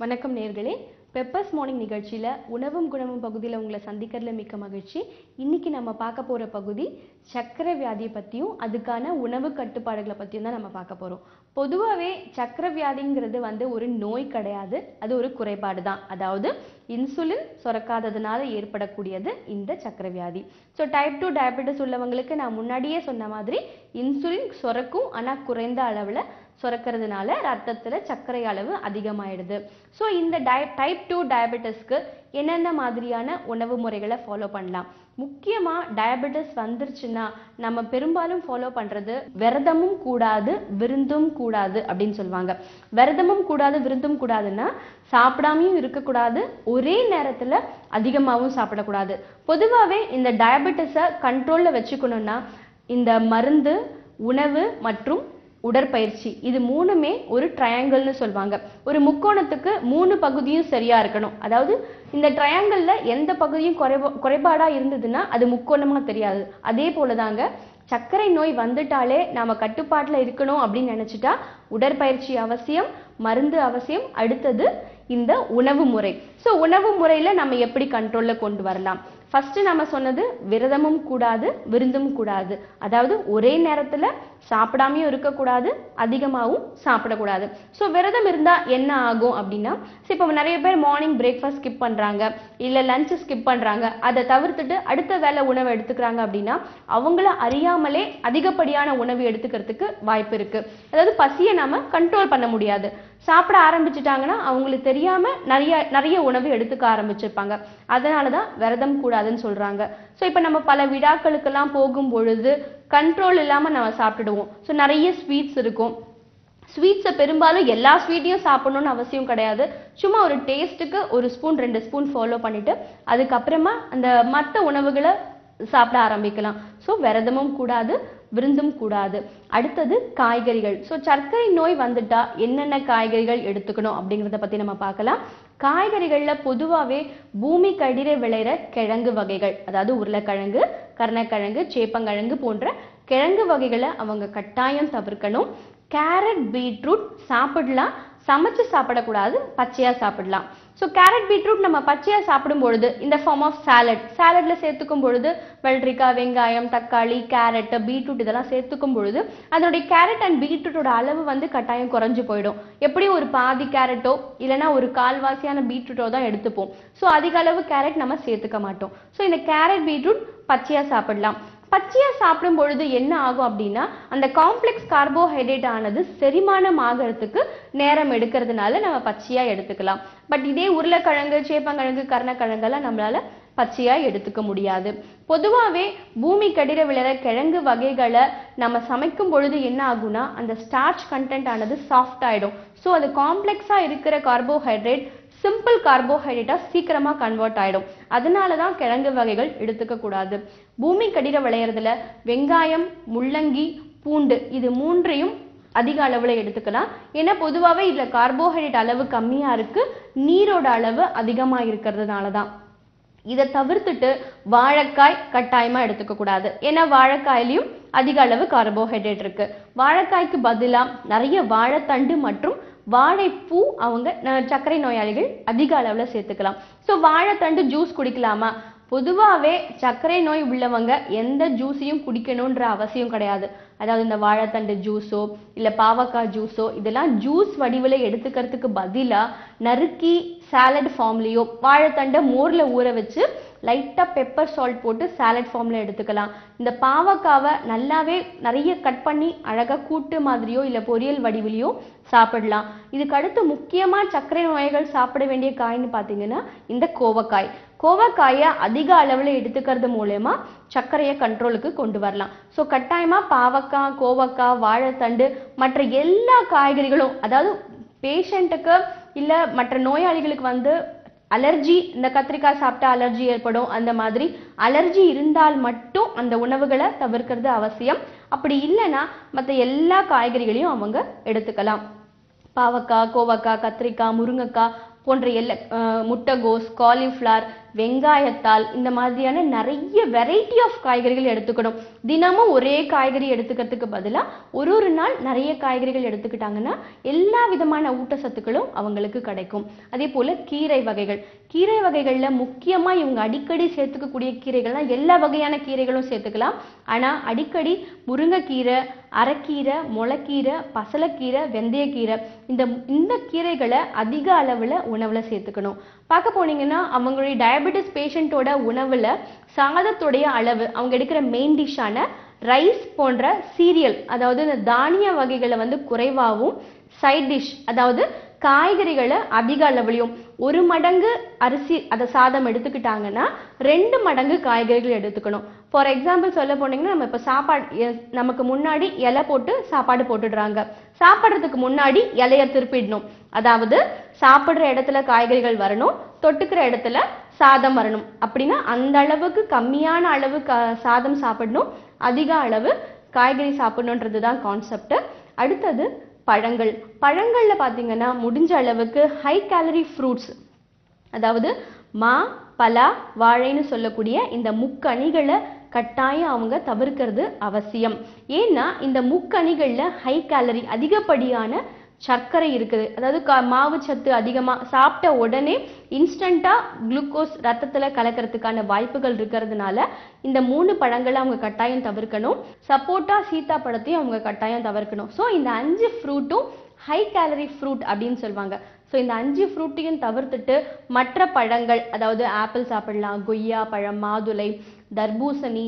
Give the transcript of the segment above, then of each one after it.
வணக்கம் நேர்களே peppers morning நிகழ்ச்சியில் உணவும் குணமும் பகுதியில் உங்களை சந்திக்கிறதுல மிக்க மகிழ்ச்சி இன்னைக்கு நம்ம பார்க்க போகிற பகுதி சர்க்கரை வியாதியை பற்றியும் அதுக்கான உணவு கட்டுப்பாடுகளை பற்றியும் தான் நம்ம பார்க்க போகிறோம் பொதுவாகவே சர்க்கரை வியாதிங்கிறது வந்து ஒரு நோய் கிடையாது அது ஒரு குறைபாடு தான் அதாவது இன்சுலின் சுரக்காததுனால ஏற்படக்கூடியது இந்த சர்க்கரை வியாதி ஸோ டைப் டூ டயபெட்டிஸ் உள்ளவங்களுக்கு நான் முன்னாடியே சொன்ன மாதிரி இன்சுலின் சுரக்கும் ஆனால் குறைந்த அளவில் சுரக்கிறதுனால ரத்தத்துல சர்க்கரை அளவு அதிகமாயிடுது ஸோ இந்த டய டைப் டூ டயபெட்டிஸ்க்கு என்னென்ன மாதிரியான உணவு முறைகளை ஃபாலோ பண்ணலாம் முக்கியமா டயபெட்டிஸ் வந்துருச்சுன்னா நம்ம பெரும்பாலும் ஃபாலோ பண்றது விரதமும் கூடாது விருந்தும் கூடாது அப்படின்னு சொல்லுவாங்க விரதமும் கூடாது விருந்தும் கூடாதுன்னா சாப்பிடாமையும் இருக்கக்கூடாது ஒரே நேரத்துல அதிகமாகவும் சாப்பிடக்கூடாது பொதுவாகவே இந்த டயபெட்டிஸை கண்ட்ரோல்ல வச்சுக்கணும்னா இந்த மருந்து உணவு மற்றும் உடற்பயிற்சி இது மூணுமே ஒரு ட்ரையாங்கிள்னு சொல்லுவாங்க ஒரு முக்கோணத்துக்கு மூணு பகுதியும் சரியா இருக்கணும் அதாவது இந்த ட்ரையாங்கிள்ல எந்த பகுதியும் குறைபா குறைபாடா இருந்ததுன்னா அது முக்கோணமா தெரியாது அதே போலதாங்க சர்க்கரை நோய் வந்துட்டாலே நாம கட்டுப்பாட்டுல இருக்கணும் அப்படின்னு நினைச்சிட்டா உடற்பயிற்சி அவசியம் மருந்து அவசியம் அடுத்தது இந்த உணவு முறை ஸோ உணவு முறையில நம்ம எப்படி கண்ட்ரோல்ல கொண்டு வரலாம் ஃபர்ஸ்ட் நம்ம சொன்னது விரதமும் கூடாது விருந்தும் கூடாது அதாவது ஒரே நேரத்துல சாப்பிடாமையும் இருக்கக்கூடாது அதிகமாகவும் சாப்பிடக்கூடாது ஸோ விரதம் இருந்தா என்ன ஆகும் அப்படின்னா ஸோ இப்போ நிறைய பேர் மார்னிங் பிரேக்ஃபாஸ்ட் ஸ்கிப் பண்றாங்க இல்ல லஞ்ச் ஸ்கிப் பண்றாங்க அதை தவிர்த்துட்டு அடுத்த வேளை உணவு எடுத்துக்கிறாங்க அப்படின்னா அவங்கள அறியாமலே அதிகப்படியான உணவு எடுத்துக்கிறதுக்கு வாய்ப்பு இருக்கு அதாவது பசியை நாம கண்ட்ரோல் பண்ண முடியாது சாப்பிட ஆரம்பிச்சிட்டாங்கன்னா அவங்களுக்கு தெரியாம நிறைய நிறைய உணவு எடுத்துக்க ஆரம்பிச்சிருப்பாங்க அதனாலதான் விரதம் கூடாதுன்னு சொல்றாங்க ஸோ இப்போ நம்ம பல விழாக்களுக்கெல்லாம் போகும் பொழுது கண்ட்ரோல் இல்லாம நம்ம சாப்பிட்டுடுவோம் ஸோ நிறைய ஸ்வீட்ஸ் இருக்கும் ஸ்வீட்ஸை பெரும்பாலும் எல்லா ஸ்வீட்டையும் சாப்பிடணும்னு அவசியம் கிடையாது சும்மா ஒரு டேஸ்ட்டுக்கு ஒரு ஸ்பூன் ரெண்டு ஸ்பூன் ஃபாலோ பண்ணிட்டு அதுக்கப்புறமா அந்த மற்ற உணவுகளை சாப்பிட ஆரம்பிக்கலாம் ஸோ விரதமும் கூடாது விருந்தும் கூடாது அடுத்தது காய்கறிகள் ஸோ சர்க்கரை நோய் வந்துட்டா என்னென்ன காய்கறிகள் எடுத்துக்கணும் அப்படிங்கிறத பத்தி நம்ம பார்க்கலாம் காய்கறிகள்ல பொதுவாகவே பூமி கடிரை விளையிற கிழங்கு வகைகள் அதாவது உருளைக்கிழங்கு கருணக்கிழங்கு சேப்பங்கிழங்கு போன்ற கிழங்கு வகைகளை அவங்க கட்டாயம் தவிர்க்கணும் கேரட் பீட்ரூட் சாப்பிடலாம் சமைச்சு சாப்பிடக்கூடாது பச்சையா சாப்பிடலாம் ஸோ கேரட் பீட்ரூட் நம்ம பச்சையா சாப்பிடும் பொழுது இந்த ஃபார்ம் ஆஃப் சாலட் சாலட்ல சேர்த்துக்கும் பொழுது வெள்ளரிக்காய் வெங்காயம் தக்காளி கேரட் பீட்ரூட் இதெல்லாம் சேர்த்துக்கும் பொழுது அதனுடைய கேரட் அண்ட் பீட்ரூட்டோட அளவு வந்து கட்டாயம் குறைஞ்சு போயிடும் எப்படியும் ஒரு பாதி கேரட்டோ இல்லைன்னா ஒரு கால்வாசியான பீட்ரூட்டோ தான் எடுத்துப்போம் ஸோ அதிக அளவு கேரட் நம்ம சேர்த்துக்க மாட்டோம் ஸோ இந்த கேரட் பீட்ரூட் பச்சையா சாப்பிடலாம் பச்சையா சாப்பிடும் பொழுது என்ன ஆகும் அப்படின்னா அந்த காம்ப்ளெக்ஸ் கார்போஹைட்ரேட் ஆனது செரிமானம் ஆகிறதுக்கு நேரம் எடுக்கிறதுனால நம்ம பச்சையா எடுத்துக்கலாம் பட் இதே உருளைக்கிழங்கு சேப்பங்கிழங்கு கருணக்கிழங்கெல்லாம் நம்மளால பச்சையா எடுத்துக்க முடியாது பொதுவாகவே பூமி கடிர விளையிற கிழங்கு வகைகளை நம்ம சமைக்கும் பொழுது என்ன ஆகும்னா அந்த ஸ்டார்ச் கண்டென்ட் ஆனது சாஃப்ட் ஆயிடும் ஸோ அது காம்ப்ளெக்ஸா இருக்கிற கார்போஹைட்ரேட் சிம்பிள் கார்போஹைட்ரேட்டா சீக்கிரமா கன்வெர்ட் ஆயிடும் அதனால தான் கிழங்கு வகைகள் எடுத்துக்க கூடாது பூமி கடிர விளையறதுல வெங்காயம் முள்ளங்கி பூண்டு இது மூன்றையும் அதிக அளவுல எடுத்துக்கலாம் ஏன்னா பொதுவாகவே இதுல கார்போஹைட்ரேட் அளவு கம்மியா இருக்கு நீரோட அளவு அதிகமா இருக்கிறதுனால தான் இதை தவிர்த்துட்டு வாழைக்காய் கட்டாயமா எடுத்துக்க கூடாது ஏன்னா வாழைக்காயிலையும் அதிக அளவு கார்போஹைட்ரேட் இருக்கு வாழைக்காய்க்கு பதிலா நிறைய வாழைத்தண்டு மற்றும் வாழைப்பூ அவங்க ந- சர்க்கரை நோயாளிகள் அதிக அளவுல சேர்த்துக்கலாம் ஸோ வாழைத்தண்டு ஜூஸ் குடிக்கலாமா பொதுவாகவே சர்க்கரை நோய் உள்ளவங்க எந்த ஜூஸையும் குடிக்கணுன்ற அவசியம் கிடையாது அதாவது இந்த வாழைத்தண்டு ஜூஸோ இல்லை பாவக்காய் ஜூஸோ இதெல்லாம் ஜூஸ் வடிவில் எடுத்துக்கிறதுக்கு பதிலாக நறுக்கி சாலட் ஃபார்ம்லேயோ வாழைத்தண்டை மோரில் ஊற வச்சு லைட்டாக பெப்பர் சால்ட் போட்டு சாலட் ஃபார்மில் எடுத்துக்கலாம் இந்த பாவக்காவை நல்லாவே நிறைய கட் பண்ணி அழகாக கூட்டு மாதிரியோ இல்லை பொரியல் வடிவிலையோ சாப்பிடலாம் இதுக்கு அடுத்து முக்கியமாக சர்க்கரை நோய்கள் சாப்பிட வேண்டிய காய்னு பார்த்தீங்கன்னா இந்த கோவக்காய் கோவக்காயை அதிக அளவில் எடுத்துக்கிறது மூலயமா சர்க்கரையை கண்ட்ரோலுக்கு கொண்டு வரலாம் ஸோ கட்டாயமாக பாவக்காய் கோவக்காய் வாழைத்தண்டு மற்ற எல்லா காய்கறிகளும் அதாவது பேஷண்ட்டுக்கு இல்லை மற்ற நோயாளிகளுக்கு வந்து அலர்ஜி இந்த கத்திரிக்காய் சாப்பிட்டா அலர்ஜி ஏற்படும் அந்த மாதிரி அலர்ஜி இருந்தால் மட்டும் அந்த உணவுகளை தவிர்க்கிறது அவசியம் அப்படி இல்லைன்னா மற்ற எல்லா காய்கறிகளையும் அவங்க எடுத்துக்கலாம் பாவக்காய் கோவக்காய் கத்திரிக்காய் முருங்கைக்காய் போன்ற எல்லா அஹ், முட்டைகோஸ் காலிஃப்ளவர் வெங்காயத்தால் இந்த மாதிரியான நிறைய வெரைட்டி ஆஃப் காய்கறிகள் எடுத்துக்கணும் தினமும் ஒரே காய்கறி எடுத்துக்கிறதுக்கு பதிலா ஒரு ஒரு நாள் நிறைய காய்கறிகள் எடுத்துக்கிட்டாங்கன்னா எல்லா விதமான ஊட்டச்சத்துக்களும் அவங்களுக்கு கிடைக்கும் அதே போல கீரை வகைகள் கீரை வகைகள்ல முக்கியமா இவங்க அடிக்கடி சேர்த்துக்கக்கூடிய கீரைகள்னா எல்லா வகையான கீரைகளும் சேர்த்துக்கலாம் ஆனா அடிக்கடி முருங்கைக்கீரை அரைக்கீரை முளைக்கீரை பசலைக்கீரை வெந்தயக்கீரை இந்த இந்த கீரைகளை அதிக அளவுல உணவுல சேர்த்துக்கணும் பார்க்க போனீங்கன்னா அவங்களுடைய டயபெட்டிஸ் பேஷண்ட்டோட உணவுல சாதத்துடைய அளவு அவங்க எடுக்கிற மெயின் டிஷ்ஷான ரைஸ் போன்ற சீரியல் அதாவது இந்த தானிய வகைகளை வந்து குறைவாகவும் சைட் டிஷ் அதாவது காய்கறிகளை அதிக அளவுலையும் ஒரு மடங்கு அரிசி அதை சாதம் எடுத்துக்கிட்டாங்கன்னா ரெண்டு மடங்கு காய்கறிகள் எடுத்துக்கணும் ஃபார் எக்ஸாம்பிள் சொல்ல போனீங்கன்னா நம்ம இப்போ சாப்பாடு எ- நமக்கு முன்னாடி இலை போட்டு சாப்பாடு போட்டுடுறாங்க சாப்பிட்றதுக்கு முன்னாடி இலைய திருப்பிடணும் அதாவது சாப்பிடுற இடத்துல காய்கறிகள் வரணும் தொட்டுக்கிற இடத்துல சாதம் வரணும் அப்படின்னா அந்த அளவுக்கு கம்மியான அளவு க சாதம் சாப்பிடணும் அதிக அளவு காய்கறி சாப்பிடணுன்றது தான் கான்செப்ட் அடுத்தது பழங்கள் பழங்கள்ல பார்த்தீங்கன்னா முடிஞ்ச அளவுக்கு ஹை கேலரி ஃப்ரூட்ஸ் அதாவது மா பலா வாழைன்னு சொல்லக்கூடிய இந்த முக்கணிகளை கட்டாயம் அவங்க தவிர்க்கிறது அவசியம் ஏன்னா இந்த முக்கணிகள்ல ஹை கேலரி அதிகப்படியான சர்க்கரை இருக்குது அதாவது க- மாவு சத்து அதிகமா சாப்பிட்ட உடனே இன்ஸ்டண்டா குளுக்கோஸ் ரத்தத்துல கலக்கிறதுக்கான வாய்ப்புகள் இருக்கிறதுனால இந்த மூணு பழங்களை அவங்க கட்டாயம் தவிர்க்கணும் சப்போட்டா சீதா பழத்தையும் அவங்க கட்டாயம் தவிர்க்கணும் ஸோ இந்த அஞ்சு ஃப்ரூட்டும் ஹை கேலரி ஃப்ரூட் அப்படின்னு சொல்லுவாங்க ஸோ இந்த அஞ்சு ஃப்ரூட்டையும் தவிர்த்துட்டு மற்ற பழங்கள் அதாவது ஆப்பிள் சாப்பிடலாம் கொய்யா பழம் மாதுளை தர்பூசணி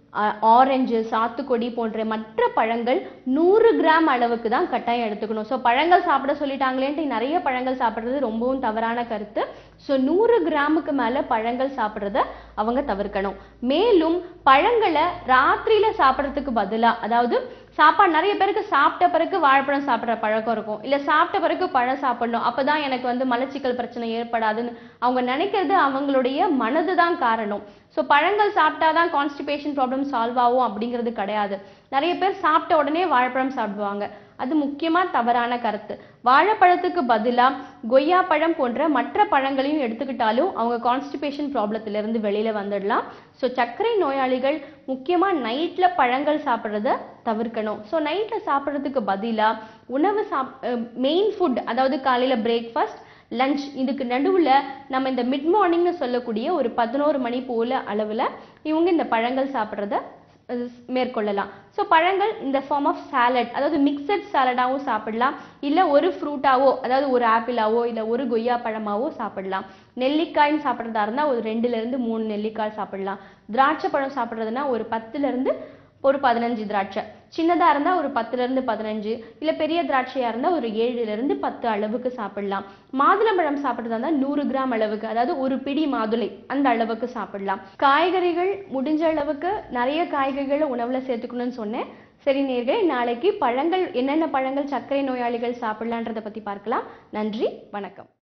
ஆரஞ்சு சாத்துக்கொடி போன்ற மற்ற பழங்கள் நூறு கிராம் அளவுக்கு தான் கட்டாயம் எடுத்துக்கணும் ஸோ பழங்கள் சாப்பிட சொல்லிட்டாங்களேன்ட்டு நிறைய பழங்கள் சாப்பிட்றது ரொம்பவும் தவறான கருத்து ஸோ நூறு கிராமுக்கு மேலே பழங்கள் சாப்பிட்றத அவங்க தவிர்க்கணும் மேலும் பழங்களை ராத்திரியில சாப்பிட்றதுக்கு பதிலாக அதாவது சாப்பாடு நிறைய பேருக்கு சாப்பிட்ட பிறகு வாழைப்பழம் சாப்பிட்ற பழக்கம் இருக்கும் இல்லை சாப்பிட்ட பிறகு பழம் சாப்பிடணும் அப்பதான் எனக்கு வந்து மலச்சிக்கல் பிரச்சனை ஏற்படாதுன்னு அவங்க நினைக்கிறது அவங்களுடைய மனது தான் காரணம் ஸோ பழங்கள் சாப்பிட்டாதான் கான்ஸ்டிபேஷன் ப்ராப்ளம் சால்வ் ஆகும் அப்படிங்கிறது கிடையாது நிறைய பேர் சாப்பிட்ட உடனே வாழைப்பழம் சாப்பிடுவாங்க அது முக்கியமா தவறான கருத்து வாழைப்பழத்துக்கு பதிலா கொய்யா பழம் போன்ற மற்ற பழங்களையும் எடுத்துக்கிட்டாலும் அவங்க கான்ஸ்டிபேஷன் ப்ராப்ளத்துல இருந்து வெளியில வந்துடலாம் ஸோ சர்க்கரை நோயாளிகள் முக்கியமா நைட்ல பழங்கள் சாப்பிட்றத தவிர்க்கணும் ஸோ நைட்ல சாப்பிட்றதுக்கு பதிலா உணவு சாப் மெயின் ஃபுட் அதாவது காலையில பிரேக்ஃபாஸ்ட் லஞ்ச் இதுக்கு நடுவுல நம்ம இந்த மிட் மார்னிங்னு சொல்லக்கூடிய ஒரு பதினோரு மணி போல அளவுல இவங்க இந்த பழங்கள் சாப்பிட்றத அஹ் மேற்கொள்ளலாம் ஸோ பழங்கள் இந்த ஃபார்ம் ஆஃப் சாலட் அதாவது மிக்சட் சாலடாகவும் சாப்பிடலாம் இல்லை ஒரு ஃப்ரூட்டாவோ அதாவது ஒரு ஆப்பிளாவோ இல்லை ஒரு கொய்யா பழமாவோ சாப்பிடலாம் நெல்லிக்காய்ன்னு சாப்பிட்றதா இருந்தால் ஒரு ரெண்டுல இருந்து மூணு நெல்லிக்காய் சாப்பிடலாம் திராட்சை பழம் சாப்பிட்றதுனா ஒரு பத்துல இருந்து ஒரு பதினஞ்சு திராட்சை சின்னதா இருந்தா ஒரு பத்துல இருந்து பதினஞ்சு இல்ல பெரிய திராட்சையா இருந்தா ஒரு ஏழுல இருந்து பத்து அளவுக்கு சாப்பிடலாம் மாதுளம்பழம் சாப்பிட்றதா இருந்தா நூறு கிராம் அளவுக்கு அதாவது ஒரு பிடி மாதுளை அந்த அளவுக்கு சாப்பிடலாம் காய்கறிகள் முடிஞ்ச அளவுக்கு நிறைய காய்கறிகளை உணவுல சேர்த்துக்கணும்னு சொன்னேன் சரி நேர்களே நாளைக்கு பழங்கள் என்னென்ன பழங்கள் சர்க்கரை நோயாளிகள் சாப்பிடலான்றதை பத்தி பார்க்கலாம் நன்றி வணக்கம்